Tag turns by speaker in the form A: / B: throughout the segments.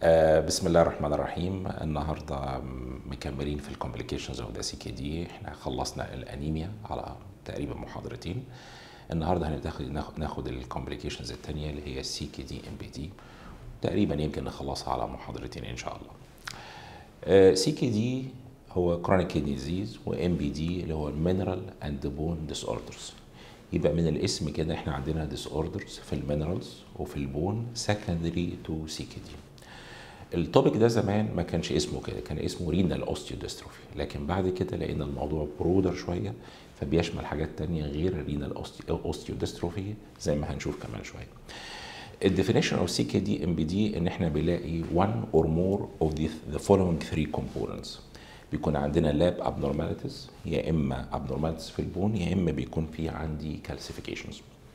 A: آه، بسم الله الرحمن الرحيم النهارده مكملين في الكومبليكيشنز اوف ذا سي كي دي احنا خلصنا الانيميا على تقريبا محاضرتين النهارده هناخد ناخد الكومبليكيشنز الثانيه اللي هي السي كي دي ام بي دي تقريبا يمكن نخلصها على محاضرتين ان شاء الله سي كي دي هو كرونيك كيدني ديزيز وام بي دي اللي هو المينرال اند بون ديس اوردرز يبقى من الاسم كده احنا عندنا ديس اوردرز في المينرالز وفي البون سكندري تو سي كي دي التوبيك ده زمان ما كانش اسمه كده كان اسمه رينال اوستيوديستروفي لكن بعد كده لقينا الموضوع برودر شويه فبيشمل حاجات تانية غير الرينال اوستيوديستروفي زي ما هنشوف كمان شويه الديفينيشن اوف سي كي دي ام بي دي ان احنا بنلاقي one or more of the, the following three components بيكون عندنا لاب abnormalities يا اما abnormalities في البون يا اما بيكون في عندي calcifications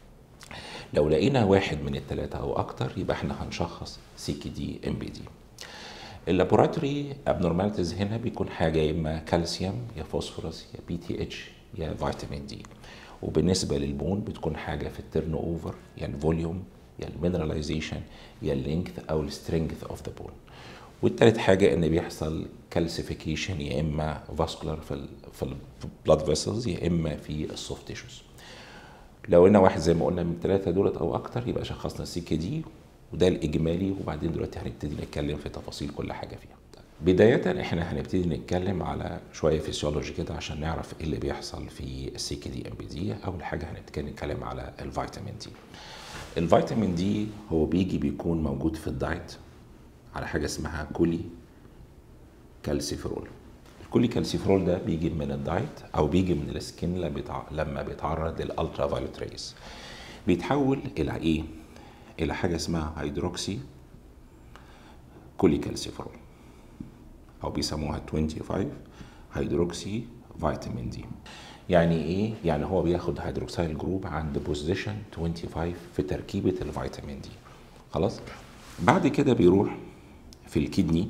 A: لو لقينا واحد من الثلاثة أو أكتر يبقى احنا هنشخص سي كي دي ام بي دي اللابوراتوري abnormalities هنا بيكون حاجة يا إما كالسيوم يا فوسفورس يا بي تي اتش يا فيتامين دي وبالنسبة للبون بتكون حاجة في التيرن اوفر يا الفوليوم يا المينراليزيشن يا اللينث أو السترينث اوف ذا بون والتالت حاجة إن بيحصل كالسيفيكيشن يا إما فاسكولار في ال في البلاد فيسلز يا إما في السوفت تيشوز لو قلنا واحد زي ما قلنا من الثلاثه دولت او اكتر يبقى شخصنا السي كي دي وده الاجمالي وبعدين دلوقتي هنبتدي نتكلم في تفاصيل كل حاجه فيها بداية احنا هنبتدي نتكلم على شوية فيسيولوجي كده عشان نعرف ايه اللي بيحصل في السي كي دي ام بي دي اول حاجة هنبتدي نتكلم على الفيتامين دي الفيتامين دي هو بيجي بيكون موجود في الدايت على حاجة اسمها كولي كالسيفرول الكولي كالسيفرول ده بيجي من الدايت او بيجي من السكين لما بيتع... لما بيتعرض للالترا فايولت ريز بيتحول الى ايه الى حاجه اسمها هيدروكسي كولي كالسيفرول او بيسموها 25 هيدروكسي فيتامين دي يعني ايه يعني هو بياخد هيدروكسيل جروب عند بوزيشن 25 في تركيبه الفيتامين دي خلاص بعد كده بيروح في الكدني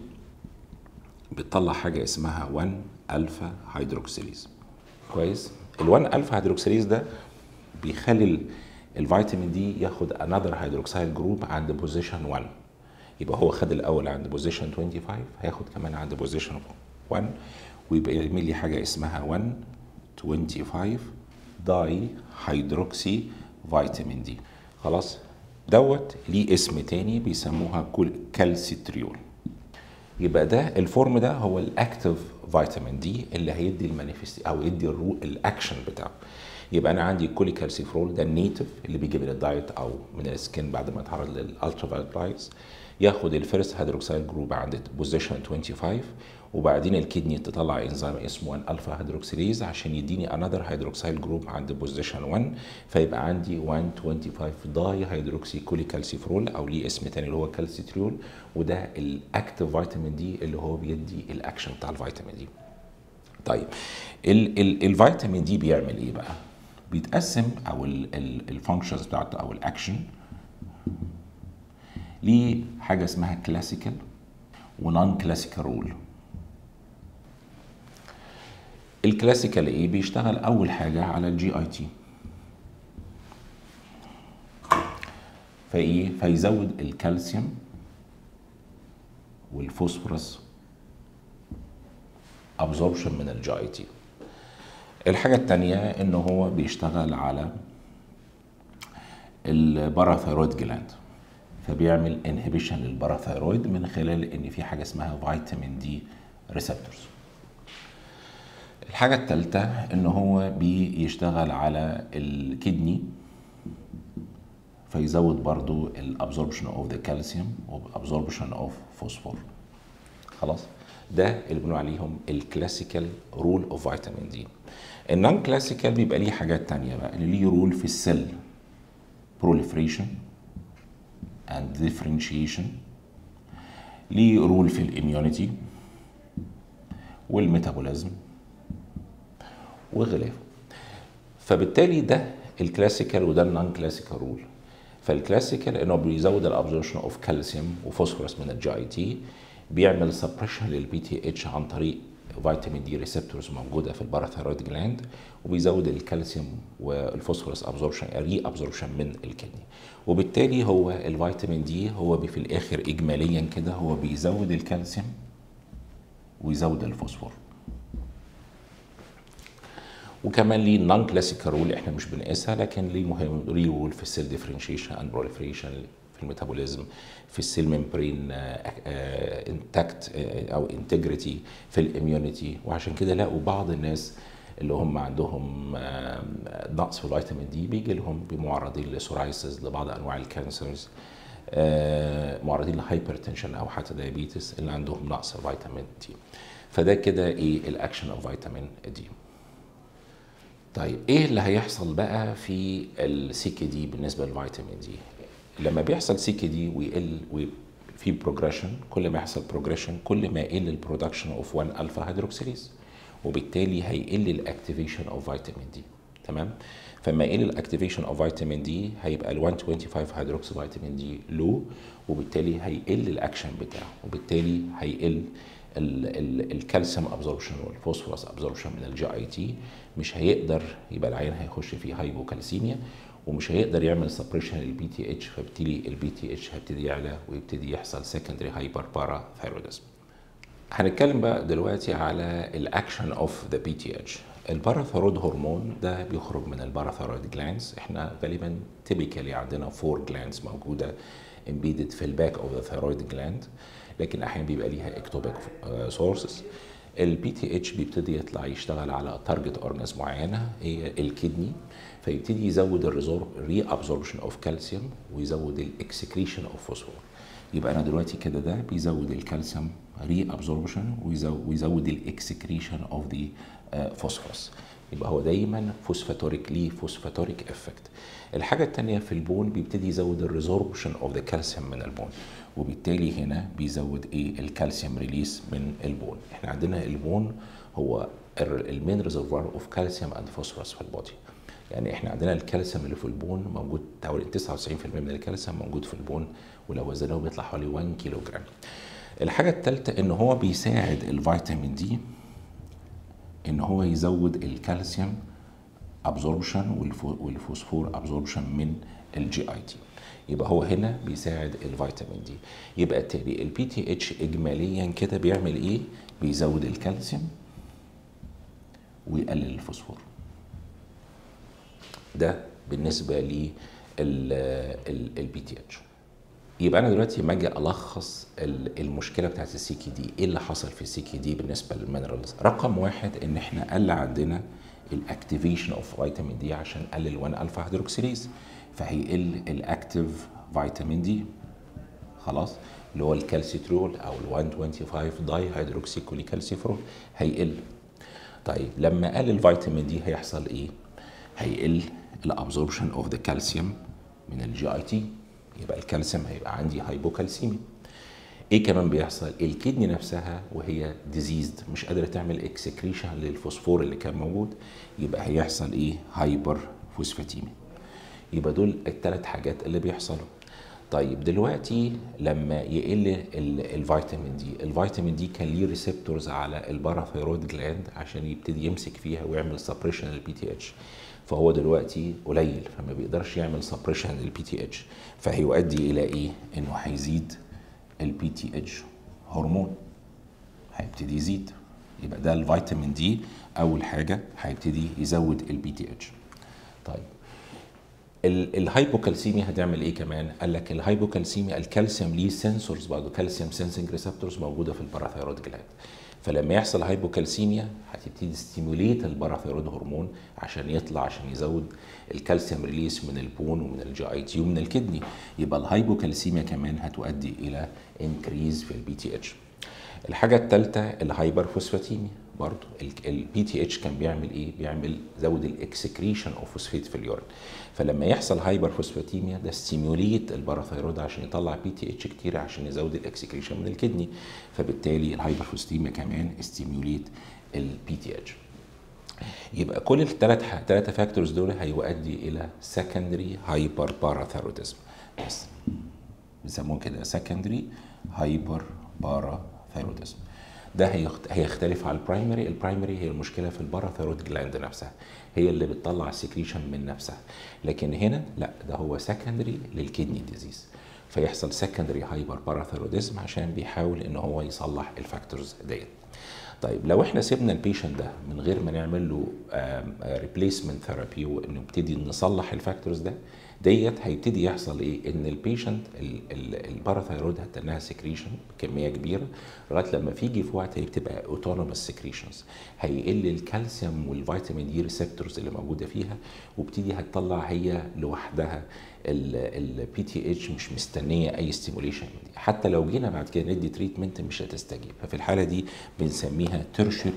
A: بتطلع حاجه اسمها 1 الفا هيدروكسيليز كويس ال1 الفا هيدروكسيليز ده بيخلي الفيتامين دي ياخد انذر هيدروكسيل جروب عند بوزيشن 1 يبقى هو خد الاول عند بوزيشن 25 هياخد كمان عند بوزيشن 1 ويبقى يعمل لي حاجه اسمها 1 25 داي هيدروكسي فيتامين دي خلاص دوت ليه اسم تاني بيسموها كالسيتريول يبقى ده الفورم ده هو الاكتف فيتامين دي اللي هيدي المانيفست او يدي الاكشن بتاعه يبقى انا عندي كوليكالسيفرول ده النيتف اللي بيجي من الدايت او من السكين بعد ما يتعرض للالترا فايولت لايتس ياخد الفيرست هيدروكسيل جروب عند بوزيشن 25 وبعدين الكدني تطلع انزيم اسمه 1 الفا هيدروكسيليز عشان يديني انذر هيدروكسيل جروب عند بوزيشن 1 فيبقى عندي 125 داي هيدروكسي كوليكالسيفرول او ليه اسم تاني اللي هو كالسيتريول وده الاكتف فيتامين دي اللي هو بيدي الاكشن بتاع الفيتامين دي طيب ال ال الفيتامين دي بيعمل ايه بقى بيتقسم او الفانكشنز بتاعته او الاكشن ليه حاجه اسمها كلاسيكال ونون كلاسيكال رول الكلاسيكال ايه بيشتغل اول حاجه على الجي اي تي فايه فيزود الكالسيوم والفوسفورس ابزوربشن من الجي اي تي الحاجه الثانيه ان هو بيشتغل على الباراثايرويد جلاند فبيعمل انهبيشن للباراثايرويد من خلال ان في حاجه اسمها فيتامين دي ريسبتورز الحاجة الثالثة إن هو بيشتغل على الكدني فيزود برضو الابزوربشن اوف ذا كالسيوم وابزوربشن اوف فوسفور خلاص ده اللي بنقول عليهم الكلاسيكال رول اوف فيتامين دي النون كلاسيكال بيبقى ليه حاجات تانية بقى اللي ليه رول في السيل proliferation and differentiation ليه رول في الاميونيتي والميتابوليزم وغلافه فبالتالي ده الكلاسيكال وده النون كلاسيكال رول فالكلاسيكال انه بيزود الابزوربشن اوف كالسيوم وفوسفورس من الجي اي تي بيعمل سبريشن للبي تي اتش عن طريق فيتامين دي ريسبتورز موجوده في الباراثيرويد جلاند وبيزود الكالسيوم والفوسفورس ابزوربشن ري ابزوربشن من الكدني وبالتالي هو الفيتامين دي هو بي- في الاخر اجماليا كده هو بيزود الكالسيوم ويزود الفوسفور وكمان ليه نون كلاسيكال رول احنا مش بنقيسها لكن ليه مهم ليه رول في السيل ديفرنشيشن اند بروليفريشن في الميتابوليزم في السيل ممبرين انتاكت او انتجريتي في الاميونيتي وعشان كده لقوا بعض الناس اللي هم عندهم آه، نقص في الفيتامين دي بيجي لهم بمعرضين لسورايسز لبعض انواع الكانسرز آه، معرضين لهايبرتنشن او حتى دايابيتس اللي عندهم نقص فيتامين دي فده كده ايه الاكشن اوف فيتامين دي طيب ايه اللي هيحصل بقى في السي كي دي بالنسبه للفيتامين دي لما بيحصل سي كي دي ويقل في بروجريشن كل ما يحصل بروجريشن كل ما يقل البرودكشن اوف 1 الفا هيدروكسيليز وبالتالي هيقل الاكتيفيشن اوف فيتامين دي تمام فما يقل الاكتيفيشن اوف فيتامين دي هيبقى ال 125 هيدروكسي فيتامين دي لو وبالتالي هيقل الاكشن بتاعه وبالتالي هيقل ال- ال- الكالسيوم ابزوربشن والفوسفورس ابزوربشن من الجي اي تي مش هيقدر يبقى العيان هيخش في هايبوكالسيميا ومش هيقدر يعمل سبريشن للبي تي اتش فبالتالي البي تي اتش هيبتدي يعلى ويبتدي يحصل سكندري هايبر بارا ثايرودزم هنتكلم بقى دلوقتي على الاكشن اوف ذا بي تي اتش الباراثيرويد هرمون ده بيخرج من الباراثيرويد جلانز احنا غالبا تيبيكالي عندنا فور جلانز موجوده امبيدد في الباك اوف ذا ثيرويد جلاند لكن احيانا بيبقى ليها اكتوبيك سورسز البي تي اتش بيبتدي يطلع يشتغل على تارجت اورجانز معينه هي الكدني فيبتدي يزود الريزور ري ابزوربشن اوف كالسيوم ويزود الاكسكريشن اوف فوسفور يبقى انا دلوقتي كده ده بيزود الكالسيوم ري ابزوربشن ويزود الاكسكريشن اوف ذا فوسفورس يبقى هو دايما فوسفاتوريك ليه فوسفاتوريك افكت الحاجه الثانيه في البون بيبتدي يزود الريزوربشن اوف ذا كالسيوم من البون وبالتالي هنا بيزود ايه الكالسيوم ريليس من البون احنا عندنا البون هو المين ريزرفوار اوف كالسيوم اند فوسفورس في البودي يعني احنا عندنا الكالسيوم اللي في البون موجود حوالي 99% من الكالسيوم موجود في البون ولو وزنه بيطلع حوالي 1 كيلو جرام الحاجة الثالثة ان هو بيساعد الفيتامين دي ان هو يزود الكالسيوم ابزوربشن والفوسفور ابزوربشن من الجي اي تي يبقى هو هنا بيساعد الفيتامين دي يبقى تاني البي تي اتش اجماليا كده بيعمل ايه بيزود الكالسيوم ويقلل الفوسفور ده بالنسبه للبي تي اتش يبقى انا دلوقتي لما اجي الخص المشكله بتاعت السي كي دي ايه اللي حصل في السي كي دي بالنسبه للمينرالز رقم واحد ان احنا قل عندنا الاكتيفيشن اوف فيتامين دي عشان قلل 1 الفا هيدروكسيليز فهيقل الاكتيف فيتامين دي خلاص اللي هو الكالسيترول او ال 125 داي هيدروكسي كوليكالسيفرول هيقل طيب لما قل الفيتامين دي هيحصل ايه هيقل الابزوربشن اوف ذا كالسيوم من الجي اي تي يبقى الكالسيوم هيبقى عندي هايبوكالسيميا ايه كمان بيحصل الكدني نفسها وهي ديزيزد مش قادره تعمل اكسكريشن للفوسفور اللي كان موجود يبقى هيحصل ايه هايبر فوسفاتيميا يبقى دول الثلاث حاجات اللي بيحصلوا طيب دلوقتي لما يقل الفيتامين دي الفيتامين دي كان ليه ريسبتورز على الباراثيرويد جلاند عشان يبتدي يمسك فيها ويعمل سبريشن للبي تي اتش فهو دلوقتي قليل فما بيقدرش يعمل سبريشن للبي تي اتش فهيؤدي الى ايه انه هيزيد البي تي اتش هرمون هيبتدي يزيد يبقى ده الفيتامين دي اول حاجه هيبتدي يزود البي تي اتش طيب الهايبوكالسيميا هتعمل ايه كمان؟ قال لك الهايبوكالسيميا الكالسيوم ليه سنسورز برضه كالسيوم سنسنج ريسبتورز موجوده في الباراثيرويد جلاند فلما يحصل هايبوكالسيميا هتبتدي ستيموليت الباراثيرويد هرمون عشان يطلع عشان يزود الكالسيوم ريليس من البون ومن الجي اي تي ومن الكدني يبقى الهايبوكالسيميا كمان هتؤدي الى انكريز في البي تي اتش الحاجه الثالثه الهايبر فوسفاتيميا برضه البي تي اتش كان بيعمل ايه؟ بيعمل زود الاكسكريشن اوف فوسفيت في اليورين فلما يحصل هايبر فوسفاتيميا ده ستيموليت الباراثيرويد عشان يطلع بي تي اتش كتير عشان يزود الاكسكريشن من الكدني فبالتالي الهايبر فوسفاتيميا كمان ستيموليت البي تي اتش يبقى كل الثلاث ثلاثه فاكتورز دول هيؤدي الى سكندري هايبر باراثيرودزم بس بيسموه كده سكندري هايبر باراثيرودزم ده هيخت- هيختلف على البرايمري البرايمري هي المشكله في الباراثيرويد جلاند نفسها هي اللي بتطلع السكريشن من نفسها لكن هنا لا ده هو سكندري للكدني ديزيز فيحصل سكندري هايبر باراثيروديزم عشان بيحاول ان هو يصلح الفاكتورز ديت طيب لو احنا سيبنا البيشنت ده من غير ما نعمل له ريبليسمنت ثيرابي ونبتدي نصلح الفاكتورز ده ديت هيبتدي يحصل ايه ان البيشنت الباراثايرويد هتنها سكريشن بكميه كبيره لغايه لما فيجي في وقت هي بتبقى اوتونوموس سكريشنز هيقل الكالسيوم والفيتامين دي ريسبتورز اللي موجوده فيها وبتدي هتطلع هي لوحدها البي تي اتش مش مستنيه اي ستيموليشن حتى لو جينا بعد كده ندي تريتمنت مش هتستجيب ففي الحاله دي بنسميها ترشري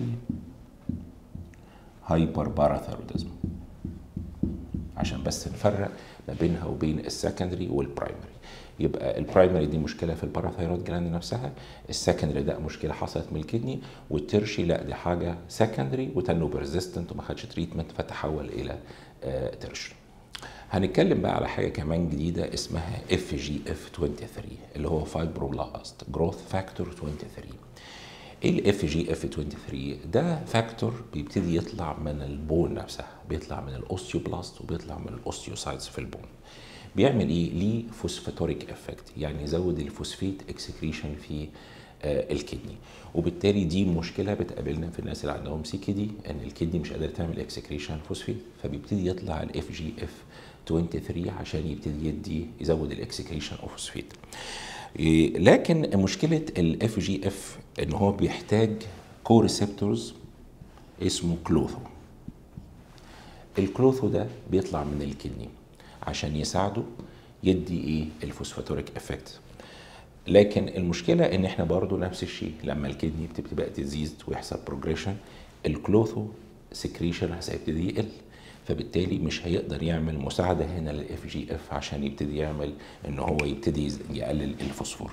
A: هايبر باراثيروديزم عشان بس نفرق ما بينها وبين السكندري والبرايمري يبقى البرايمري دي مشكله في الباراثايرويد جلاند نفسها السكندري ده مشكله حصلت من الكدني والترشي لا دي حاجه سكندري وتنو ريزيستنت وما خدش تريتمنت فتحول الى آه ترشي هنتكلم بقى على حاجه كمان جديده اسمها اف جي اف 23 اللي هو فايبروبلاست جروث فاكتور 23 ايه الاف جي اف 23 ده فاكتور بيبتدي يطلع من البون نفسها بيطلع من الاوستيوبلاست وبيطلع من الاوستيوسايتس في البون بيعمل ايه ليه فوسفاتوريك افكت يعني يزود الفوسفيت اكسكريشن في آه الكدني وبالتالي دي مشكله بتقابلنا في الناس اللي عندهم سي كدي ان الكدني مش قادره تعمل اكسكريشن فوسفيت فبيبتدي يطلع الاف جي اف 23 عشان يبتدي يدي يزود الاكسكريشن اوف فوسفيت لكن مشكله الاف جي اف ان هو بيحتاج كو ريسبتورز اسمه كلوثو الكلوثو ده بيطلع من الكدني عشان يساعده يدي ايه الفوسفاتوريك افكت لكن المشكله ان احنا برضو نفس الشيء لما الكدني بتبقى تزيد ويحصل بروجريشن الكلوثو سكريشن هيبتدي يقل فبالتالي مش هيقدر يعمل مساعده هنا للاف جي اف عشان يبتدي يعمل ان هو يبتدي يقلل الفوسفور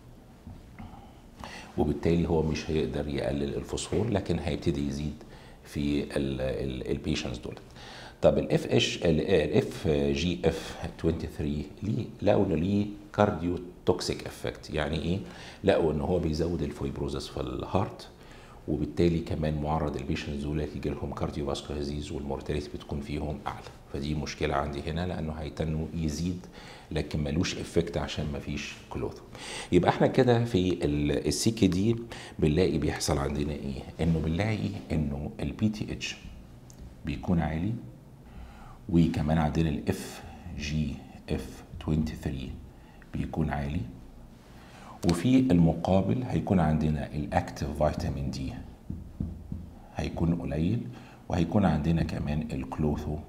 A: وبالتالي هو مش هيقدر يقلل الفوسفور لكن هيبتدي يزيد في البيشنتس دول طب الاف اش الاف جي اف 23 ليه لقوا انه ليه كارديو توكسيك افكت يعني ايه لقوا ان هو بيزود الفايبروزس في الهارت وبالتالي كمان معرض البيشنتس دول يجي لهم كارديو فاسكولار ديزيز والمورتاليتي بتكون فيهم اعلى فدي مشكله عندي هنا لانه هيتنوا يزيد لكن ملوش افكت عشان ما فيش كلوث يبقى احنا كده في السي كي دي بنلاقي بيحصل عندنا ايه انه بنلاقي انه البي تي اتش بيكون عالي وكمان عندنا الاف جي اف 23 بيكون عالي وفي المقابل هيكون عندنا الاكتيف فيتامين دي هيكون قليل وهيكون عندنا كمان الكلوثو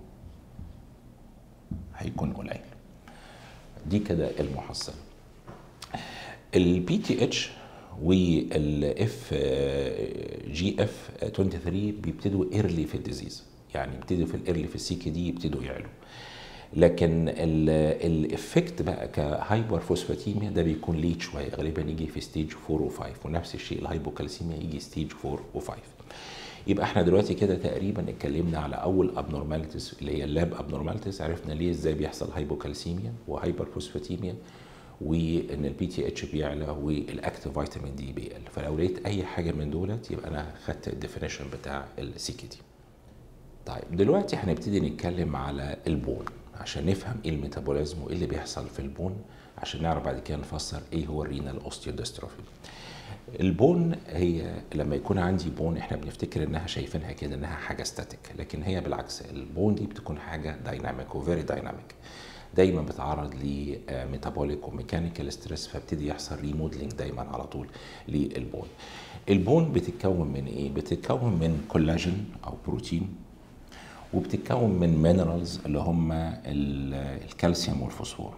A: هيكون قليل دي كده المحصله البي تي اتش والاف جي اف 23 بيبتدوا ايرلي في الديزيز يعني يبتدوا في الايرلي في السي كي دي يبتدوا يعلوا لكن الافكت بقى كهايبر فوسفاتيميا ده بيكون ليت شويه غالبا يجي في ستيج 4 و5 ونفس الشيء الهايبوكالسيميا يجي ستيج 4 و5 يبقى احنا دلوقتي كده تقريبا اتكلمنا على اول ابنورماليتيز اللي هي اللاب ابنورماليتيز عرفنا ليه ازاي بيحصل هايبوكالسيميا وهايبر فوسفاتيميا وان البي تي اتش بيعلى والاكتيف فيتامين دي بيقل فلو لقيت اي حاجه من دولت يبقى انا خدت الديفينيشن بتاع السي كي دي طيب دلوقتي هنبتدي نتكلم على البون عشان نفهم ايه الميتابوليزم وايه اللي بيحصل في البون عشان نعرف بعد كده نفسر ايه هو الرينال اوستيودستروفي البون هي لما يكون عندي بون احنا بنفتكر انها شايفينها كده انها حاجه ستاتيك لكن هي بالعكس البون دي بتكون حاجه دايناميك وفيري دايناميك دايما بتعرض لميتابوليك وميكانيكال ستريس فابتدي يحصل ريموديلنج دايما على طول للبون البون بتتكون من ايه بتتكون من كولاجين او بروتين وبتتكون من مينرالز اللي هم الكالسيوم والفوسفور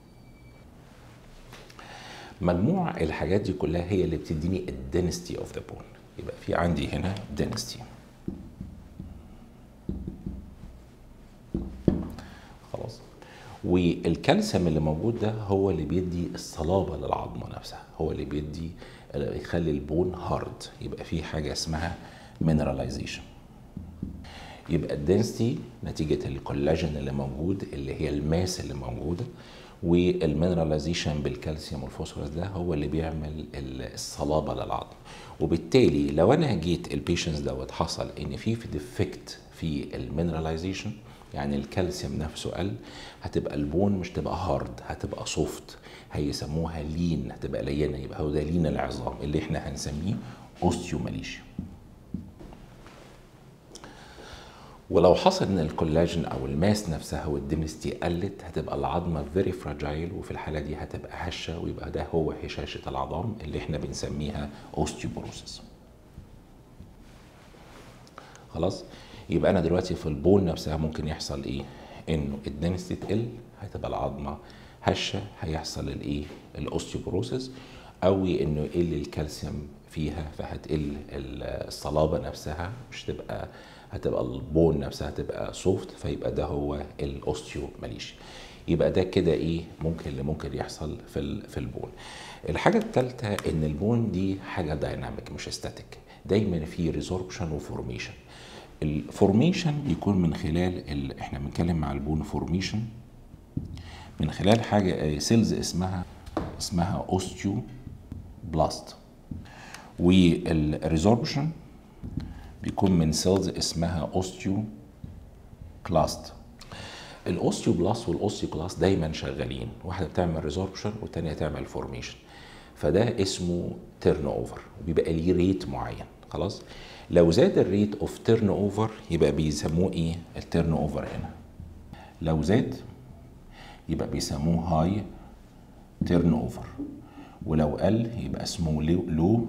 A: مجموع الحاجات دي كلها هي اللي بتديني الدنستي اوف ذا بون يبقى في عندي هنا دنستي خلاص والكالسيوم اللي موجود ده هو اللي بيدي الصلابه للعظمه نفسها هو اللي بيدي يخلي البون هارد يبقى في حاجه اسمها مينراليزيشن يبقى الدنسيتي نتيجة الكولاجين اللي موجود اللي هي الماس اللي موجودة والمينراليزيشن بالكالسيوم والفوسفورس ده هو اللي بيعمل الصلابه للعظم وبالتالي لو انا جيت البيشنس دوت حصل ان في ديفكت في المينراليزيشن يعني الكالسيوم نفسه قل هتبقى البون مش تبقى هارد هتبقى سوفت هيسموها لين هتبقى لينه يبقى هو ده لين العظام اللي احنا هنسميه اوستيوماليشيا ولو حصل ان الكولاجين او الماس نفسها والدنستي قلت هتبقى العظمه فيري فراجايل وفي الحاله دي هتبقى هشه ويبقى ده هو هشاشه العظام اللي احنا بنسميها اوستيوبروسيس خلاص يبقى انا دلوقتي في البول نفسها ممكن يحصل ايه انه الدنستي تقل هتبقى العظمه هشه هيحصل الايه الاوستيوبروسيس او انه يقل الكالسيوم فيها فهتقل الصلابه نفسها مش تبقى هتبقى البون نفسها هتبقى سوفت فيبقى ده هو الاوستيوماليشيا يبقى ده كده ايه ممكن اللي ممكن يحصل في في البون الحاجه الثالثه ان البون دي حاجه دايناميك مش استاتيك دايما في ريزوربشن وفورميشن الفورميشن بيكون من خلال ال... احنا بنتكلم مع البون فورميشن من خلال حاجه سيلز اسمها اسمها اوستيو بلاست والريزوربشن بيكون من سيلز اسمها اوستيو كلاست الاوستيوبلاست والاوستيوكلاست دايما شغالين واحده بتعمل ريزوربشن والثانيه تعمل فورميشن فده اسمه تيرن اوفر وبيبقى ليه ريت معين خلاص لو زاد الريت اوف تيرن اوفر يبقى بيسموه ايه التيرن اوفر هنا لو زاد يبقى بيسموه هاي تيرن اوفر ولو قل يبقى اسمه لو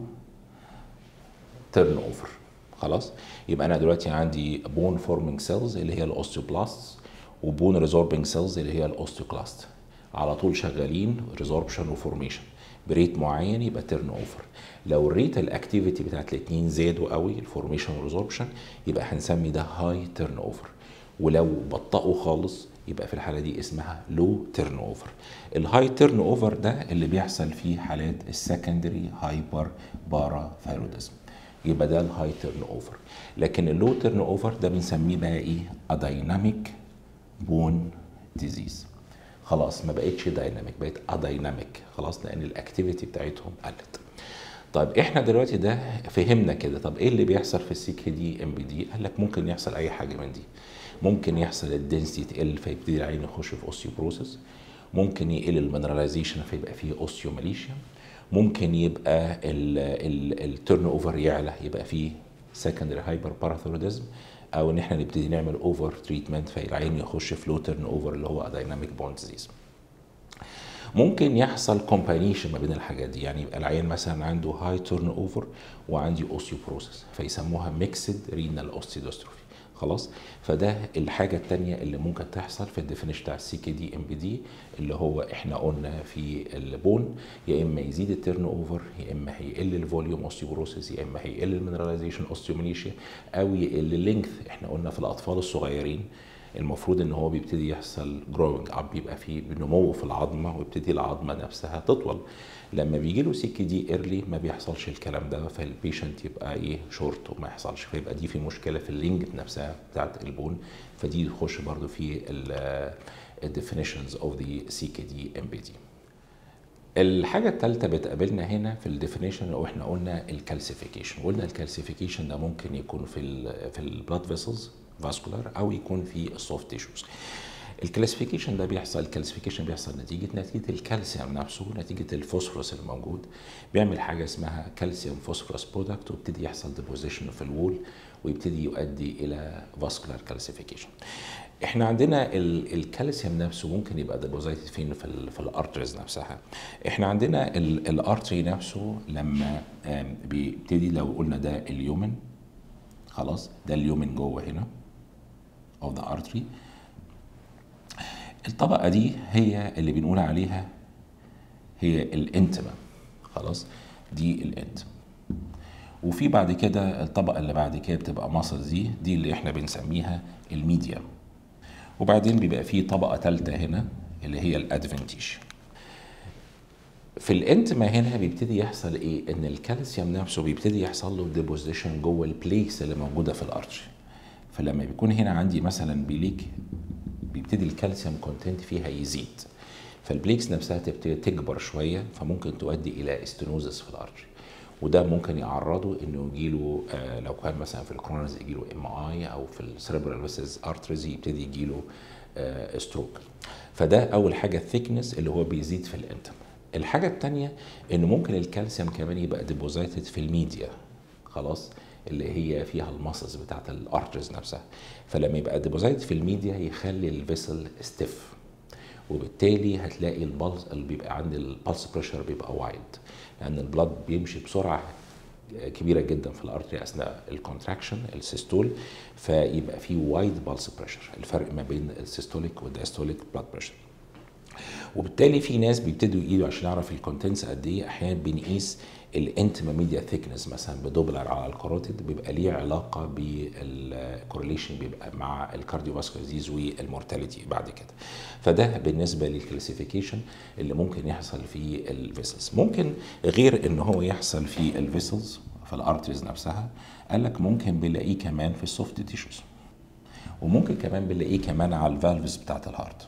A: تيرن اوفر خلاص يبقى انا دلوقتي عندي بون فورمينج سيلز اللي هي الاوستيوبلاست وبون ريزوربنج سيلز اللي هي الاوستيوكلاست على طول شغالين ريزوربشن وفورميشن بريت معين يبقى تيرن اوفر لو الريت الاكتيفيتي بتاعت الاثنين زادوا قوي الفورميشن والريزوربشن يبقى هنسمي ده هاي تيرن اوفر ولو بطأوا خالص يبقى في الحاله دي اسمها لو تيرن اوفر الهاي تيرن اوفر ده اللي بيحصل فيه حالات السكندري هايبر بارا ثايرودزم يبقى ده الهاي تيرن اوفر لكن اللو تيرن اوفر ده بنسميه بقى ايه ادايناميك بون ديزيز خلاص ما بقتش دايناميك بقت ادايناميك خلاص لان الاكتيفيتي بتاعتهم قلت طيب احنا دلوقتي ده فهمنا كده طب ايه اللي بيحصل في السي كي دي ام بي دي قال لك ممكن يحصل اي حاجه من دي ممكن يحصل الدنسيتي تقل فيبتدي العين يخش في اوستيوبروسيس ممكن يقل المينراليزيشن فيبقى فيه اوستيوماليشيا ممكن يبقى التيرن اوفر يعلى يبقى فيه سكندري هايبر باراثوريدزم او ان احنا نبتدي نعمل اوفر تريتمنت فالعين يخش في لو تيرن اوفر اللي هو دايناميك بون ديزيز ممكن يحصل كومبانيشن ما بين الحاجات دي يعني يبقى العيان مثلا عنده هاي تيرن اوفر وعندي اوستيوبروسيس فيسموها ميكسد رينال اوستيدوستروفي خلاص فده الحاجه الثانيه اللي ممكن تحصل في الديفينيشن بتاع السي كي دي ام بي دي اللي هو احنا قلنا في البون يا اما يزيد التيرن اوفر يا اما هيقل الفوليوم اوستيوبروسيس يا اما هيقل المينراليزيشن اوستيومينيشيا او يقل اللينث احنا قلنا في الاطفال الصغيرين المفروض ان هو بيبتدي يحصل جروينج اب بيبقى في نمو في العظمه ويبتدي العظمه نفسها تطول لما بيجي له سي كي دي ايرلي ما بيحصلش الكلام ده فالبيشنت يبقى ايه شورت وما يحصلش فيبقى دي في مشكله في اللينج نفسها بتاعت البون فدي تخش برضو في الديفينيشنز اوف ذا سي كي دي ام بي دي الحاجة الثالثة بتقابلنا هنا في الديفينيشن لو احنا قلنا الكالسيفيكيشن قلنا الكالسيفيكيشن ده ممكن يكون في ال في البلاد فيسلز فاسكولار او يكون في السوفت تيشوز الكلاسيفيكيشن ده بيحصل الكلاسيفيكيشن بيحصل نتيجه نتيجه الكالسيوم نفسه نتيجه الفوسفورس الموجود بيعمل حاجه اسمها كالسيوم فوسفورس برودكت ويبتدي يحصل ديبوزيشن في الوول ويبتدي يؤدي الى فاسكولار كالسيفيكيشن احنا عندنا الكالسيوم نفسه ممكن يبقى ديبوزيتد فين في ال في الارتريز نفسها احنا عندنا الارتري نفسه لما بيبتدي لو قلنا ده اليومن خلاص ده اليومن جوه هنا او ذا ارتري الطبقه دي هي اللي بنقول عليها هي الانتما خلاص دي الانتما وفي بعد كده الطبقه اللي بعد كده بتبقى مصل دي دي اللي احنا بنسميها الميديا وبعدين بيبقى في طبقه ثالثه هنا اللي هي الادفنتيش في الانتما هنا بيبتدي يحصل ايه ان الكالسيوم نفسه بيبتدي يحصل له ديبوزيشن جوه البليس اللي موجوده في الارتري فلما بيكون هنا عندي مثلا بليك بيبتدي الكالسيوم كونتنت فيها يزيد فالبليكس نفسها تبتدي تكبر شويه فممكن تؤدي الى استنوزس في الارتري وده ممكن يعرضه انه يجيله آه لو كان مثلا في الكرونز يجيله ام اي او في السيربرال فيسز ارتريز يبتدي يجيله آه ستروك فده اول حاجه الثيكنس اللي هو بيزيد في الانتم الحاجه الثانيه انه ممكن الكالسيوم كمان يبقى ديبوزيتد في الميديا خلاص اللي هي فيها الماسلز بتاعت الارترز نفسها فلما يبقى ديبوزيت في الميديا يخلي الفيسل ستيف وبالتالي هتلاقي البلس اللي بيبقى عند البلس بريشر بيبقى وايد لان البلد بيمشي بسرعه كبيره جدا في الارتري اثناء الكونتراكشن السيستول فيبقى في وايد بالس بريشر الفرق ما بين السيستوليك والدايستوليك بلاد بريشر وبالتالي في ناس بيبتدوا يقيدوا عشان يعرف الكونتنتس قد ايه احيانا بنقيس الانتما ميديا ثيكنس مثلا بدوبلر على الكاروتيد بيبقى ليه علاقه بالكورليشن بيبقى مع الكارديوفاسكولار ديزيز والمورتاليتي بعد كده فده بالنسبه للكلاسيفيكيشن اللي ممكن يحصل في الفيسلز ممكن غير ان هو يحصل في الفيسلز في الارتريز نفسها قال لك ممكن بنلاقيه كمان في السوفت تيشوز وممكن كمان بنلاقيه كمان على الفالفز بتاعت الهارت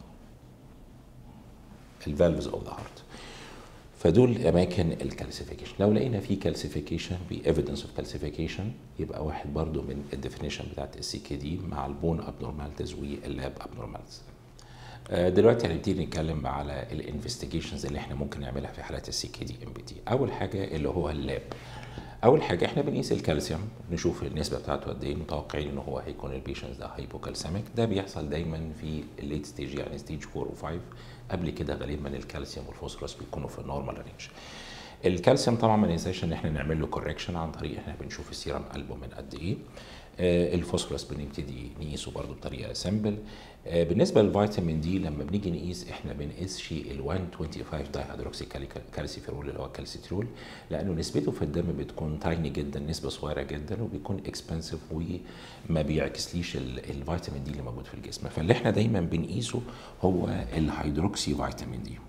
A: الفالفز اوف ذا هارت فدول اماكن الكالسيفيكيشن لو لقينا في كالسيفيكيشن بايفيدنس اوف كالسيفيكيشن يبقى واحد برضو من الديفينيشن بتاعت السي كي دي مع البون ابنورماليتيز واللاب ابنورماليتيز دلوقتي هنبتدي نتكلم على الانفستيجيشنز اللي احنا ممكن نعملها في حالات السي كي دي ام بي تي اول حاجه اللي هو اللاب اول حاجه احنا بنقيس الكالسيوم نشوف النسبه بتاعته قد ايه متوقعين ان هو هيكون البيشنت ده هايبوكالسيميك ده بيحصل دايما في الليت ستيج يعني ستيج 4 و5 قبل كده غالبا الكالسيوم والفوسفورس بيكونوا في النورمال رينج الكالسيوم طبعا ما ننساش ان احنا نعمل له كوركشن عن طريق احنا بنشوف السيرم قلبه من قد ايه آه الفوسفورس بنبتدي نقيسه برضه بطريقه سامبل آه بالنسبه للفيتامين دي لما بنيجي نقيس احنا بنقيسش ال 125 داي هيدروكسي كالسيفيرول اللي هو الكالسيترول لانه نسبته في الدم بتكون تايني جدا نسبه صغيره جدا وبيكون اكسبنسيف وما بيعكسليش الفيتامين دي اللي موجود في الجسم فاللي احنا دايما بنقيسه هو الهيدروكسي فيتامين دي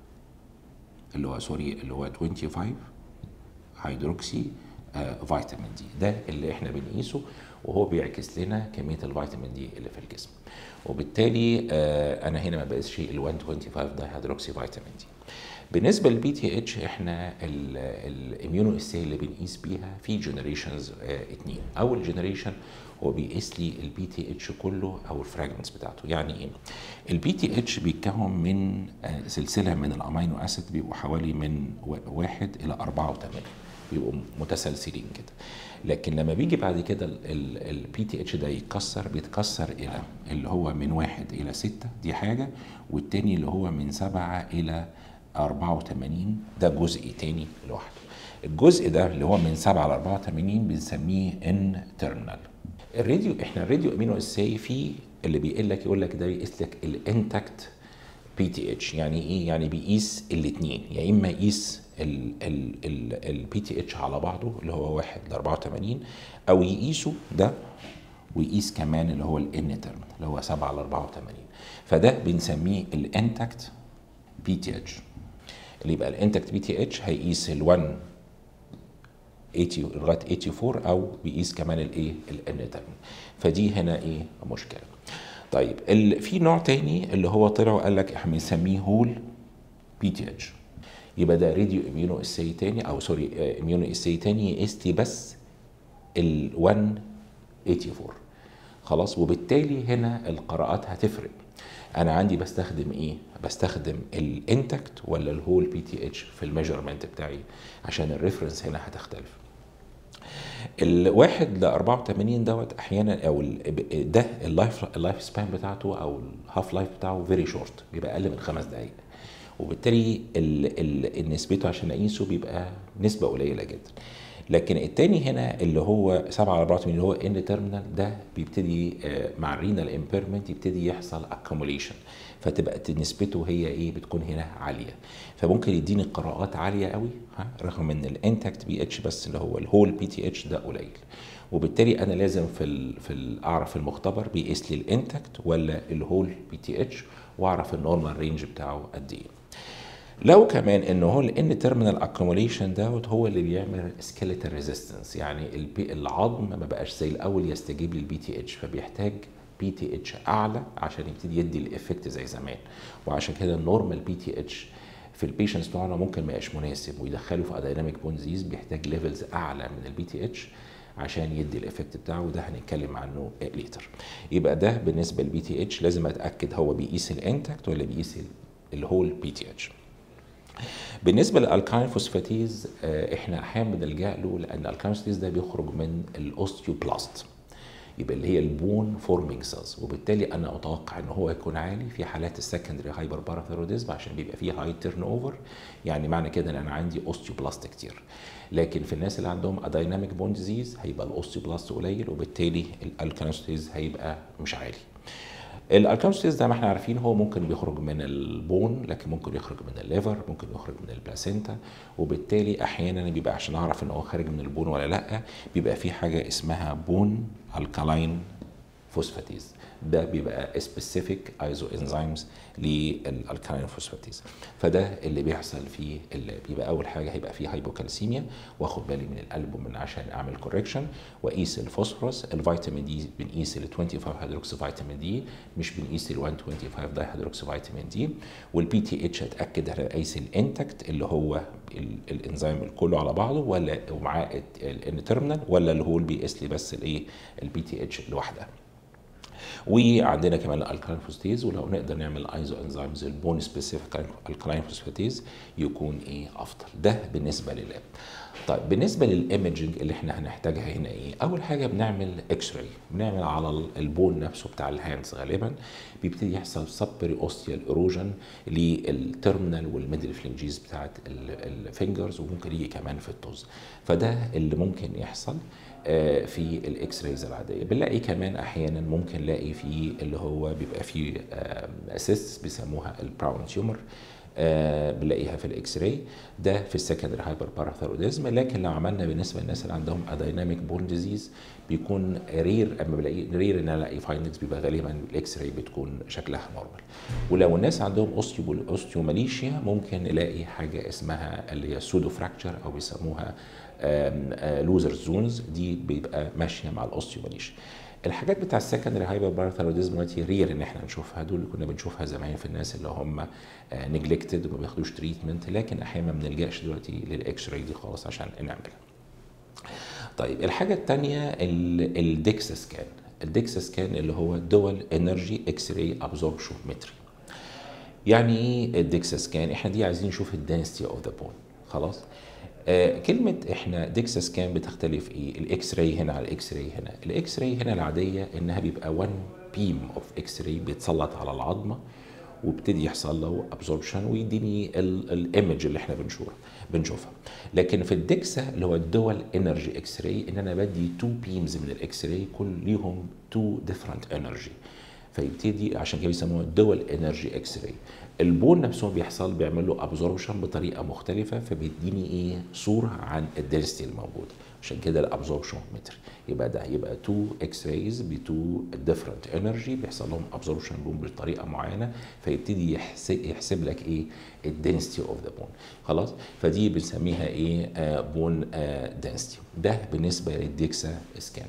A: اللي هو سوري اللي هو 25 هيدروكسي آه فيتامين دي ده اللي احنا بنقيسه وهو بيعكس لنا كميه الفيتامين دي اللي في الجسم وبالتالي آه انا هنا ما بقيسش ال 125 ده هيدروكسي فيتامين دي بالنسبه للبي تي اتش احنا الاميونو اساي اللي بنقيس بيها في جنريشنز اه اتنين اول جنريشن هو بيقيس لي البي تي اتش كله او الفراجمنتس بتاعته يعني ايه البي تي اتش بيتكون من آه سلسله من الامينو اسيد بيبقوا حوالي من واحد الى أربعة وثمانية بيبقوا متسلسلين كده لكن لما بيجي بعد كده البي تي اتش ده يتكسر بيتكسر الى اللي هو من واحد الى ستة دي حاجه والتاني اللي هو من سبعة الى 84 ده جزء تاني لوحده الجزء ده اللي هو من 7 ل 84 بنسميه ان تيرمينال الراديو احنا الراديو امينو اساي فيه اللي بيقول لك يقول لك ده بيقيس لك الانتاكت بي تي اتش يعني ايه يعني بيقيس الاثنين يا اما يقيس البي تي اتش على بعضه اللي هو 1 ل 84 او يقيسه ده ويقيس كمان اللي هو الان تيرمينال اللي هو 7 ل 84 فده بنسميه الانتاكت بي تي اتش اللي يبقى الانتكت بي تي اتش هيقيس ال 1 80 لغايه 84 او بيقيس كمان الايه الان فدي هنا ايه مشكله طيب في نوع تاني اللي هو طلع وقال لك احنا بنسميه هول بي تي اتش يبقى ده راديو اميونو اساي تاني او سوري اميونو اساي تاني يقيس لي بس ال 184 خلاص وبالتالي هنا القراءات هتفرق انا عندي بستخدم ايه بستخدم الانتكت ولا الهول بي تي اتش في الميجرمنت بتاعي عشان الريفرنس هنا هتختلف الواحد ل 84 دوت احيانا او ده اللايف اللايف سبان بتاعته او الهاف لايف بتاعه فيري شورت بيبقى اقل من خمس دقائق وبالتالي ال ال نسبته عشان اقيسه بيبقى نسبه قليله جدا لكن التاني هنا اللي هو 7 على 84 اللي هو ان تيرمينال ده بيبتدي مع الرينال امبيرمنت يبتدي يحصل اكوموليشن فتبقى نسبته هي ايه بتكون هنا عاليه فممكن يديني قراءات عاليه قوي ها رغم ان الانتاكت بي اتش بس اللي هو الهول بي تي اتش ده قليل وبالتالي انا لازم في ال في ال اعرف المختبر بيقيس لي الانتاكت ولا الهول بي تي اتش واعرف النورمال رينج بتاعه قد ايه لو كمان انه هو الان تيرمينال اكوموليشن دوت هو اللي بيعمل سكيلتال ريزيستنس يعني العظم ما بقاش زي الاول يستجيب للبي تي اتش فبيحتاج بي تي اتش اعلى عشان يبتدي يدي الافكت زي زمان وعشان كده النورمال بي تي اتش في البيشنتس بتوعنا ممكن ما يبقاش مناسب ويدخله في دايناميك بون ديزيز بيحتاج ليفلز اعلى من البي تي اتش عشان يدي الافكت بتاعه وده هنتكلم عنه ليتر يبقى ده بالنسبه للبي تي اتش لازم اتاكد هو بيقيس الانتكت ولا بيقيس الهول بي تي اتش بالنسبه للالكاين فوسفاتيز احنا احيانا بنلجا له لان الالكاين فوسفاتيز ده بيخرج من الاوستيوبلاست يبقى اللي هي البون فورمينج سيلز وبالتالي انا اتوقع ان هو يكون عالي في حالات السكندري هايبر باراثيروديزم عشان بيبقى فيه هاي تيرن اوفر يعني معنى كده ان انا عندي اوستيوبلاست كتير لكن في الناس اللي عندهم ادايناميك بون ديزيز هيبقى الاوستيوبلاست قليل وبالتالي الالكانوستيز هيبقى مش عالي الالكانوستيز زي ما احنا عارفين هو ممكن بيخرج من البون لكن ممكن يخرج من الليفر ممكن يخرج من البلاسينتا وبالتالي احيانا بيبقى عشان اعرف ان هو خارج من البون ولا لا بيبقى في حاجه اسمها بون الكالاين فوسفاتيز ده بيبقى سبيسيفيك ايزو انزيمز للالكالين فوسفاتيز فده اللي بيحصل في اللي بيبقى اول حاجه هيبقى فيه هايبوكالسيميا واخد بالي من القلب ومن عشان اعمل كوركشن واقيس الفوسفورس الفيتامين دي بنقيس ال 25 هيدروكسي فيتامين دي مش بنقيس ال 125 داي هيدروكسي فيتامين دي والبي تي اتش اتاكد اقيس الانتكت اللي هو الانزيم كله على بعضه ولا ومعاه الانترمينال ولا اللي هو اللي بيقيس لي بس الايه البي تي اتش لوحدها وعندنا كمان الالكالين فوسفاتيز ولو نقدر نعمل ايزو انزيمز البون سبيسيفيك الكالين فوسفاتيز يكون ايه افضل ده بالنسبه للاب طيب بالنسبه للايمجنج اللي احنا هنحتاجها هنا ايه اول حاجه بنعمل اكس راي بنعمل على البون نفسه بتاع الهاندز غالبا بيبتدي يحصل سبري اوستيال ايروجن للتيرمينال والميدل فلينجيز بتاعت الفينجرز وممكن يجي كمان في الطز فده اللي ممكن يحصل في الاكس رايز العاديه بنلاقي كمان احيانا ممكن نلاقي في اللي هو بيبقى فيه اسيست بيسموها البراون تيومر آه بنلاقيها في الاكس راي ده في السكندري هايبر باراثيروديزم لكن لو عملنا بالنسبه للناس اللي عندهم ادايناميك بون ديزيز بيكون رير اما بلاقي رير ان انا الاقي فايندنجز بيبقى غالبا الاكس راي بتكون شكلها نورمال ولو الناس عندهم اوستيو اوستيوماليشيا ممكن نلاقي حاجه اسمها اللي هي سودو فراكتشر او بيسموها لوزر زونز دي بيبقى ماشيه مع الاوستيوماليشيا الحاجات بتاع السكندري هايبر باراثيروديزم دلوقتي رير ان احنا نشوفها دول كنا بنشوفها زمان في الناس اللي هم نجلكتد وما بياخدوش تريتمنت لكن احيانا ما بنلجاش دلوقتي للاكس راي دي خالص عشان نعملها. طيب الحاجه الثانيه الديكس سكان الديكس سكان اللي هو دول انرجي اكس راي ابزوربشن متري يعني ايه الديكس سكان احنا دي عايزين نشوف الدنسيتي اوف ذا بون خلاص آه كلمة احنا ديكس سكان بتختلف ايه؟ الاكس راي هنا على الاكس راي هنا، الاكس راي هنا العادية انها بيبقى 1 بيم اوف اكس راي بيتسلط على العظمة وابتدي يحصل له ابزوربشن ويديني الايمج اللي احنا بنشوفها بنشوفها لكن في الدكسا اللي هو الدول انرجي اكس راي ان انا بدي تو بيمز من الاكس راي كل ليهم تو ديفرنت انرجي فيبتدي عشان كده بيسموها الدول انرجي اكس راي البون نفسه بيحصل بيعمل له ابزوربشن بطريقه مختلفه فبيديني ايه صوره عن الدنسيتي الموجوده عشان كده الابزوربشن متر يبقى ده يبقى تو اكس رايز بتو ديفرنت انرجي بيحصل لهم ابزوربشن بون بطريقه معينه فيبتدي يحسب, يحسب لك ايه الدنسيتي اوف ذا بون خلاص فدي بنسميها ايه آه بون آه دنسيتي ده بالنسبه للديكسا سكان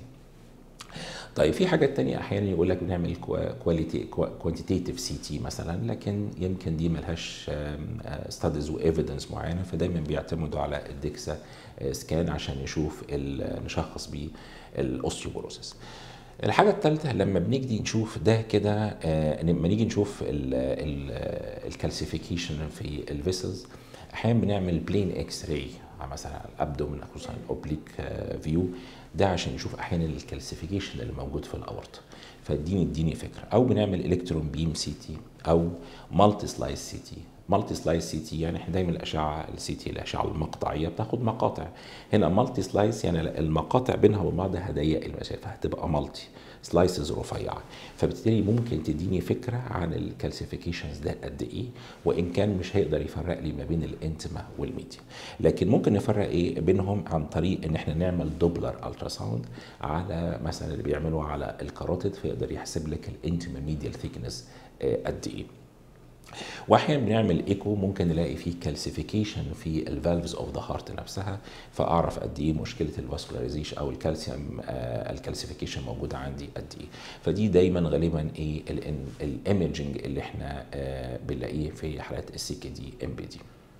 A: طيب في حاجات تانية احيانا يقول لك بنعمل كواليتي كوانتيتيف سي تي مثلا لكن يمكن دي ملهاش ستاديز وايفيدنس معينه فدايما بيعتمدوا على الديكسا سكان عشان نشوف نشخص بيه الاوستيوبوروسيس الحاجة الثالثة لما بنيجي نشوف ده كده آه لما نيجي نشوف الكالسيفيكيشن في الفيسلز احيانا بنعمل بلين اكس راي مثلا الابدومن خصوصا الاوبليك فيو ده عشان نشوف احيانا الكالسيفيكيشن اللي موجود في الاورطه فاديني اديني فكره او بنعمل الكترون بيم سي تي او مالتي سلايس سي تي مالتي سلايس سي تي يعني احنا دايما الاشعه السي تي الاشعه المقطعيه بتاخد مقاطع هنا مالتي سلايس يعني المقاطع بينها وبين بعض هضيق المسافه هتبقى مالتي سلايسز رفيعه فبالتالي ممكن تديني فكره عن الكالسيفيكيشنز ده قد ايه وان كان مش هيقدر يفرق لي ما بين الانتما والميديا لكن ممكن نفرق ايه بينهم عن طريق ان احنا نعمل دوبلر الترا ساوند على مثلا اللي بيعملوه على الكاروتيد فيقدر يحسب لك الانتما ميديال ثيكنس قد ايه واحيانا بنعمل ايكو ممكن نلاقي فيه كالسيفيكيشن في الفالفز اوف ذا هارت نفسها فاعرف قد ايه مشكله الفاسكولاريزيشن او الكالسيوم آه الكالسيفيكيشن موجوده عندي قد ايه فدي دايما غالبا ايه الايمجنج اللي احنا آه بنلاقيه في حالات السي كي دي ام بي دي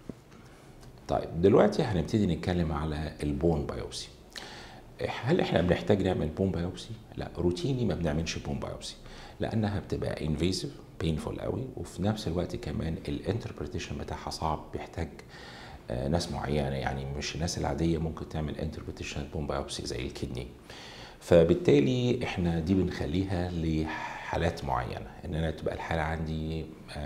A: طيب دلوقتي هنبتدي نتكلم على البون بايوبسي هل احنا بنحتاج نعمل بون بايوبسي لا روتيني ما بنعملش بون بايوبسي لانها بتبقى انفيزيف بينفول قوي وفي نفس الوقت كمان الانتربريتيشن بتاعها صعب بيحتاج آه ناس معينه يعني مش الناس العاديه ممكن تعمل انتربريتيشن بون بايوبسي زي الكدني فبالتالي احنا دي بنخليها لحالات معينه ان انا تبقى الحاله عندي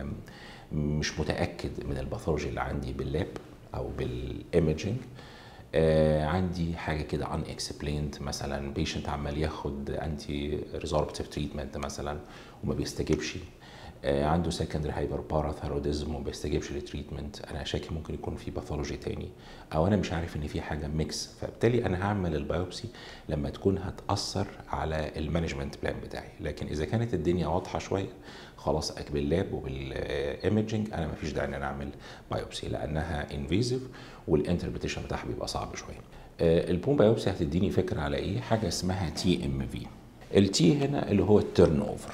A: مش متاكد من الباثولوجي اللي عندي باللاب او بالايمجنج آه عندي حاجه كده ان اكسبليند مثلا بيشنت عمال ياخد انتي ريزوربتيف تريتمنت مثلا وما بيستجيبش آه عنده سكندري هايبر باراثيروديزم وما بيستجيبش للتريتمنت انا شاكي ممكن يكون في باثولوجي تاني او انا مش عارف ان في حاجه ميكس فبالتالي انا هعمل البيوبسي لما تكون هتاثر على المانجمنت بلان بتاعي لكن اذا كانت الدنيا واضحه شويه خلاص باللاب وبالايمجنج انا مفيش داعي ان انا اعمل بايوبسي لانها انفيزيف والانتربريتيشن بتاعها بيبقى صعب شويه. البون بايوبسي هتديني فكره على ايه؟ حاجه اسمها تي ام في. التي هنا اللي هو التيرن اوفر.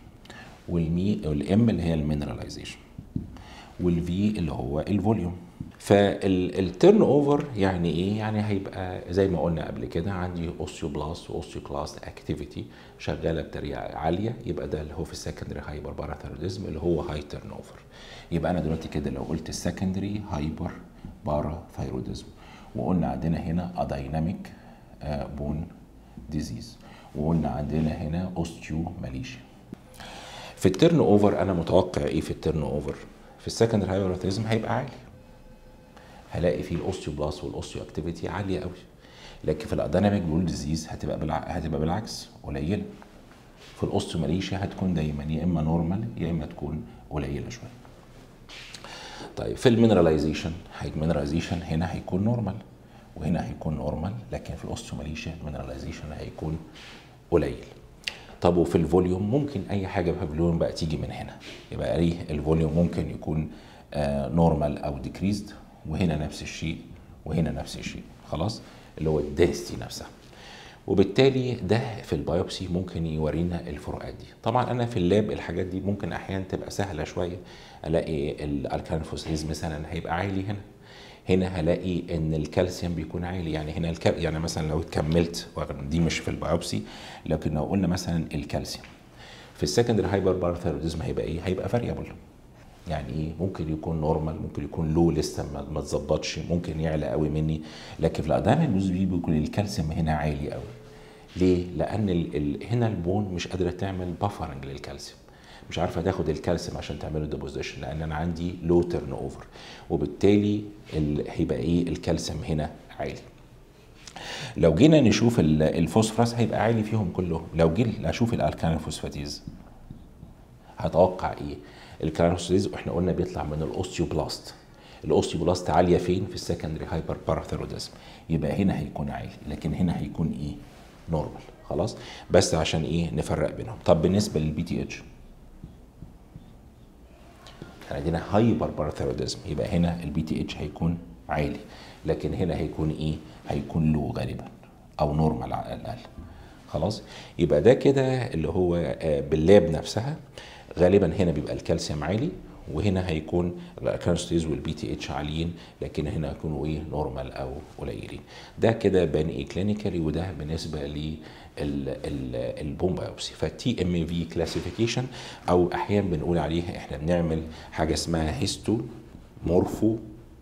A: والمي والام اللي هي المينراليزيشن. والفي اللي هو الفوليوم. فالتيرن اوفر يعني ايه؟ يعني هيبقى زي ما قلنا قبل كده عندي اوستيوبلاست واوستيوكلاست اكتيفيتي شغاله بطريقه عاليه يبقى ده اللي هو في السكندري هايبر باراثيروديزم اللي هو هاي تيرن اوفر. يبقى انا دلوقتي كده لو قلت السكندري هايبر باراثيروديزم وقلنا عندنا هنا ادايناميك بون ديزيز وقلنا عندنا هنا اوستيو ماليشيا. في التيرن اوفر انا متوقع ايه في التيرن اوفر؟ في السكندري هايبر باراثيروديزم هيبقى عالي. هلاقي فيه الاوستيوبلاست والاوستيو اكتيفيتي عاليه قوي لكن في الاديناميك بول ديزيز هتبقى بالع... هتبقى بالعكس قليله في الاوستيوماليشيا هتكون دايما يا اما نورمال يا اما تكون قليله شويه طيب في المينراليزيشن المينراليزيشن هنا هيكون نورمال وهنا هيكون نورمال لكن في الاوستيوماليشيا المينراليزيشن هيكون قليل طب وفي الفوليوم ممكن اي حاجه في الفوليوم بقى تيجي من هنا يبقى ايه الفوليوم ممكن يكون آه نورمال او ديكريزد وهنا نفس الشيء وهنا نفس الشيء خلاص اللي هو الدنسيتي نفسها وبالتالي ده في البيوبسي ممكن يورينا الفروقات دي طبعا انا في اللاب الحاجات دي ممكن احيانا تبقى سهله شويه الاقي الالكالين فوسفيز مثلا هيبقى عالي هنا هنا هلاقي ان الكالسيوم بيكون عالي يعني هنا الكال... يعني مثلا لو كملت دي مش في البيوبسي لكن لو قلنا مثلا الكالسيوم في السكندري هايبر باراثيروديزم هيبقى ايه هيبقى فاريبل يعني ايه ممكن يكون نورمال ممكن يكون لو لسه ما اتظبطش ممكن يعلى قوي مني لكن في الاقدام النسبي بيكون الكالسيوم هنا عالي قوي ليه لان ال ال هنا البون مش قادره تعمل بافرنج للكالسيوم مش عارفه تاخد الكالسيوم عشان تعمله ديبوزيشن لان انا عندي لو تيرن اوفر وبالتالي هيبقى ايه الكالسيوم هنا عالي لو جينا نشوف الفوسفورس هيبقى عالي فيهم كلهم لو جينا اشوف الالكالين فوسفاتيز هتوقع ايه الكلانوسيز احنا قلنا بيطلع من الاوستيوبلاست الاوستيوبلاست عاليه فين في السكندري هايبر باراثيروديزم يبقى هنا هيكون عالي لكن هنا هيكون ايه نورمال خلاص بس عشان ايه نفرق بينهم طب بالنسبه للبي تي اتش احنا عندنا هايبر باراثيروديزم يبقى هنا البي تي اتش هيكون عالي لكن هنا هيكون ايه هيكون لو غالبا او نورمال على الاقل خلاص يبقى ده كده اللي هو باللاب نفسها غالبا هنا بيبقى الكالسيوم عالي وهنا هيكون الكانستيز والبي تي اتش عاليين لكن هنا هيكونوا ايه نورمال او قليلين ده كده بان ايه كلينيكالي وده بالنسبه لل البوم بايوبسي فالتي ام في كلاسيفيكيشن او احيانا بنقول عليها احنا بنعمل حاجه اسمها هيستو مورفو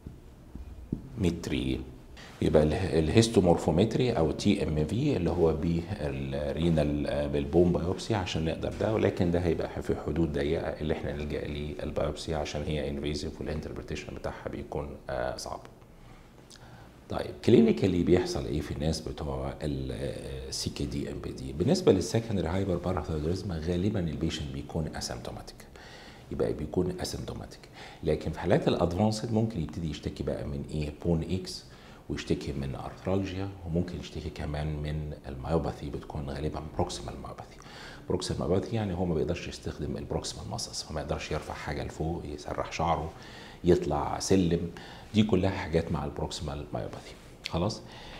A: متري يبقى الهيستومورفومتري او تي ام في اللي هو بالرينال بالبوم بايوبسي عشان نقدر ده ولكن ده هيبقى في حدود ضيقه اللي احنا نلجا للبايوبسي عشان هي انفيزيف والانتربريتيشن بتاعها بيكون صعب. طيب كلينيكالي بيحصل ايه في الناس بتوع السي كي دي ام بي دي بالنسبه للسكندري هايبر باراثيروديزم غالبا البيشنت بيكون اسيمتوماتيك يبقى بيكون اسيمتوماتيك لكن في حالات الادفانسد ممكن يبتدي يشتكي بقى من ايه بون اكس ويشتكي من ارثرالجيا وممكن يشتكي كمان من الميوباثي بتكون غالبا بروكسيمال ميوباثي بروكسيمال ميوباثي يعني هو ما بيقدرش يستخدم البروكسيمال ماسلز فما يقدرش يرفع حاجه لفوق يسرح شعره يطلع سلم دي كلها حاجات مع البروكسيمال مايوباثي خلاص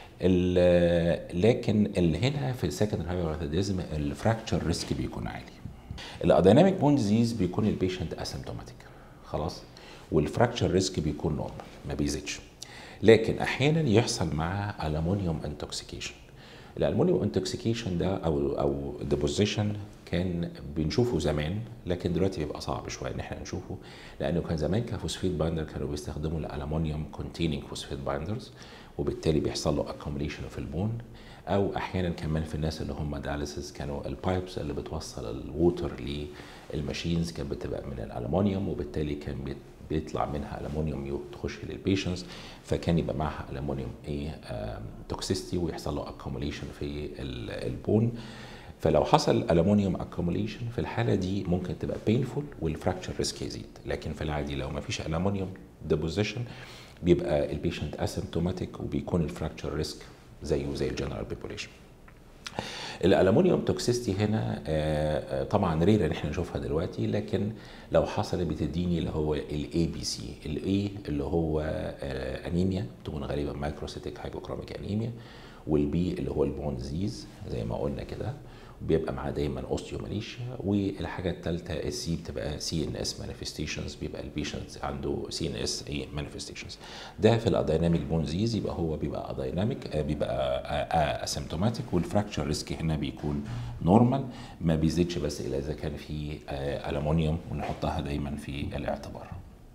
A: لكن اللي هنا في السكندري هايبرثيديزم الفراكتشر ريسك بيكون عالي الاديناميك بون ديزيز بيكون البيشنت اسيمتوماتيك خلاص والفراكتشر ريسك بيكون نورمال ما بيزيدش لكن احيانا يحصل معاه الومنيوم انتوكسيكيشن الالمونيوم انتوكسيكيشن ده او او ديبوزيشن كان بنشوفه زمان لكن دلوقتي بيبقى صعب شويه ان احنا نشوفه لانه كان زمان كفوسفيت بايندر كانوا بيستخدموا الالومنيوم كونتيننج فوسفيت بايندرز وبالتالي بيحصل له اكوميليشن في البون او احيانا كمان في الناس اللي هم دياليسيس كانوا البايبس اللي بتوصل الووتر للماشينز كانت بتبقى من الالومنيوم وبالتالي كان بيطلع منها الومنيوم تخش للبيشنتس فكان يبقى معها الومنيوم ايه توكسيستي ويحصل له اكوميليشن في البون فلو حصل الومنيوم اكوميليشن في الحاله دي ممكن تبقى بينفول والفراكتشر ريسك يزيد لكن في العادي لو ما فيش الومنيوم ديبوزيشن بيبقى البيشنت اسيمتوماتيك وبيكون الفراكتشر ريسك زيه زي الجنرال بيبوليشن الالومنيوم توكسيستي هنا طبعا رير ان احنا نشوفها دلوقتي لكن لو حصلت بتديني اللي هو الاي بي سي الاي اللي هو انيميا تكون غالبا مايكروسيتيك هايبوكروميك انيميا والبي اللي هو البون ديزيز زي ما قلنا كده بيبقى معاه دايما اوستيوماليشيا والحاجه الثالثه السي بتبقى سي ان اس مانيفستيشنز بيبقى البيشنت عنده سي ان اس اي مانيفستيشنز ده في الاديناميك بون ديزيز يبقى هو بيبقى اديناميك بيبقى اسيمتوماتيك والفراكتشر ريسك هنا بيكون نورمال ما بيزيدش بس الا اذا كان في الومنيوم ونحطها دايما في الاعتبار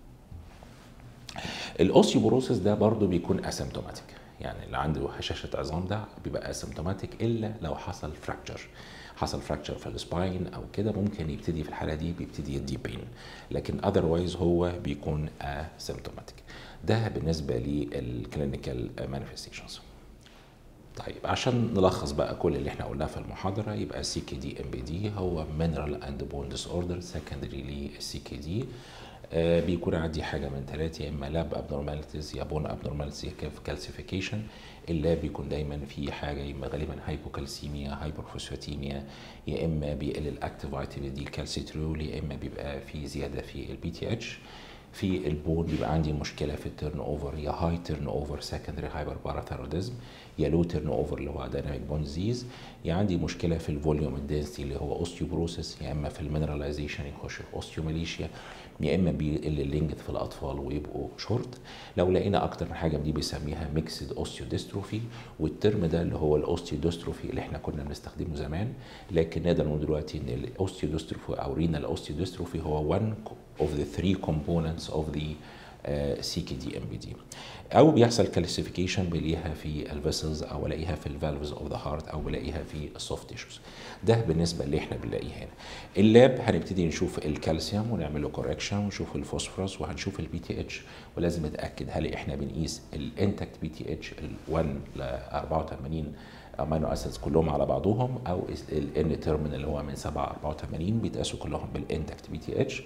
A: الاوستيوبروسيس ده برضو بيكون اسيمتوماتيك يعني اللي عنده هشاشه عظام ده بيبقى اسيمتوماتيك الا لو حصل فراكتشر حصل فراكتشر في السباين او كده ممكن يبتدي في الحاله دي بيبتدي يدي بين لكن اذروايز هو بيكون اسيمتوماتيك ده بالنسبه للكلينيكال مانيفستيشنز طيب عشان نلخص بقى كل اللي احنا قلناه في المحاضره يبقى سي كي دي ام بي دي هو مينرال اند بون ديس اوردر سكندري للسي كي دي آه بيكون عندي حاجه من ثلاثه يا اما لاب ابنورماليتيز يا بون ابنورماليتيز يا كالسيفيكيشن اللاب بيكون دايما في حاجه يا اما غالبا هايبوكالسيميا هايبرفوسفاتيميا يا اما بيقل الاكتيف فيتامين دي الكالسيترول يا اما بيبقى في زياده في البي تي اتش في البون بيبقى عندي مشكله في التيرن اوفر يا هاي تيرن اوفر سكندري هايبر باراثيروديزم يا لو تيرن اوفر اللي هو دايناميك بون ديزيز يا عندي مشكله في الفوليوم الدنسيتي اللي هو اوستيوبروسيس يا اما في المينراليزيشن يخش في اوستيوماليشيا يا اما بيقل اللينجث في الاطفال ويبقوا شورت لو لقينا اكتر من حاجه دي بيسميها ميكسد اوستيوديستروفي والترم ده اللي هو الاوستيوديستروفي اللي احنا كنا بنستخدمه زمان لكن نقدر نقول دلوقتي ان الاوستيوديستروفي او رينال اوستيوديستروفي هو one of the three components of the سي كي دي ام بي دي او بيحصل كالسيفيكيشن بلاقيها في الفيسلز او الاقيها في الفالفز اوف ذا هارت او بلاقيها في السوفت تيشوز ده بالنسبه اللي احنا بنلاقيه هنا اللاب هنبتدي نشوف الكالسيوم ونعمل له كوركشن ونشوف الفوسفورس وهنشوف البي تي اتش ولازم نتاكد هل احنا بنقيس الانتكت بي تي اتش ال 1 ل 84 امينو اسيدز كلهم على بعضهم او الان تيرمينال اللي هو من 7 84 بيتقاسوا كلهم بالانتكت بي تي اتش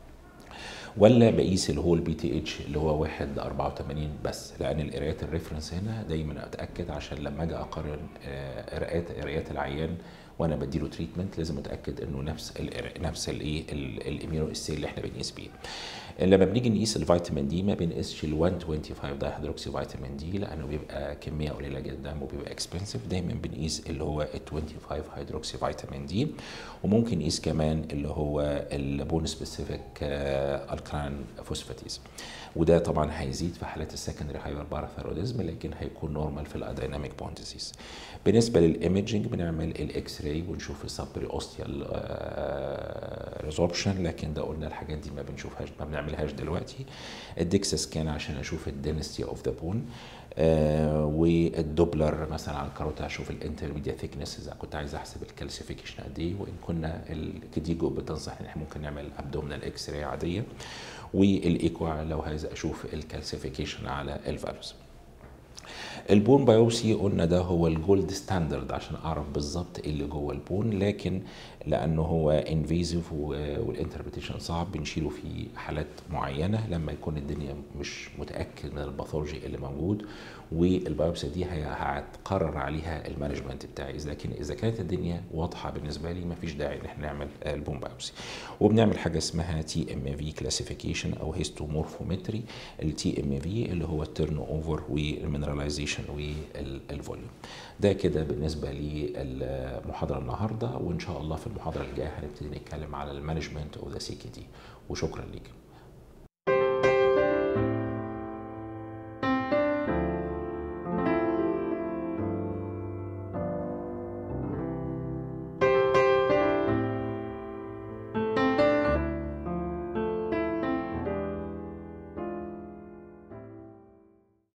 A: ولا بقيس اللي هو البي تي اتش اللي هو 1 ل 84 بس لان القرايات الريفرنس هنا دايما اتاكد عشان لما اجي اقارن قرايات قرايات العيان وانا بديله تريتمنت لازم اتاكد انه نفس ال نفس الايه الاميونو اسي اللي احنا بنقيس بيه لما بنيجي نقيس الفيتامين دي ما بنقيسش ال 125 داي هيدروكسي فيتامين دي لانه بيبقى كميه قليله جدا وبيبقى اكسبنسيف دايما بنقيس اللي هو ال 25 هيدروكسي فيتامين دي وممكن نقيس كمان اللي هو البون سبيسيفيك الكلاين فوسفاتيز وده طبعا هيزيد في حالات السكندري هايبر باراثيروديزم لكن هيكون نورمال في الاديناميك بون ديزيز بالنسبه للايمجنج بنعمل الاكس راي ونشوف السبري اوستيال ريزوربشن لكن ده قلنا الحاجات دي ما بنشوفهاش ما بنعملهاش دلوقتي الديكس سكان عشان اشوف الدينستي اوف ذا بون آه والدوبلر مثلا على الكاروتا اشوف الانترميديا ثيكنس اذا كنت عايز احسب الكالسيفيكيشن قد ايه وان كنا الكديجو بتنصح ان احنا ممكن نعمل ابدومينال اكس راي عاديه والايكوا لو عايز اشوف الكالسيفيكيشن على الفالوز البون بايوبسي قلنا ده هو الجولد ستاندرد عشان اعرف بالظبط ايه اللي جوه البون لكن لانه هو انفيزيف والانتربريتيشن صعب بنشيله في حالات معينه لما يكون الدنيا مش متاكد من الباثولوجي اللي موجود والبايوبسي دي هي- هتقرر عليها المانجمنت بتاعي لكن اذا كانت الدنيا واضحه بالنسبه لي مفيش داعي ان احنا نعمل آه، البون بايوبسي وبنعمل حاجه اسمها تي ام في كلاسيفيكيشن او هيستومورفومتري التي ام في اللي هو التيرن اوفر والمينراليزيشن والفوليوم ده كده بالنسبه للمحاضره النهارده وان شاء الله في المحاضره الجايه هنبتدي نتكلم على المانجمنت اوف ذا سي كي دي وشكرا ليك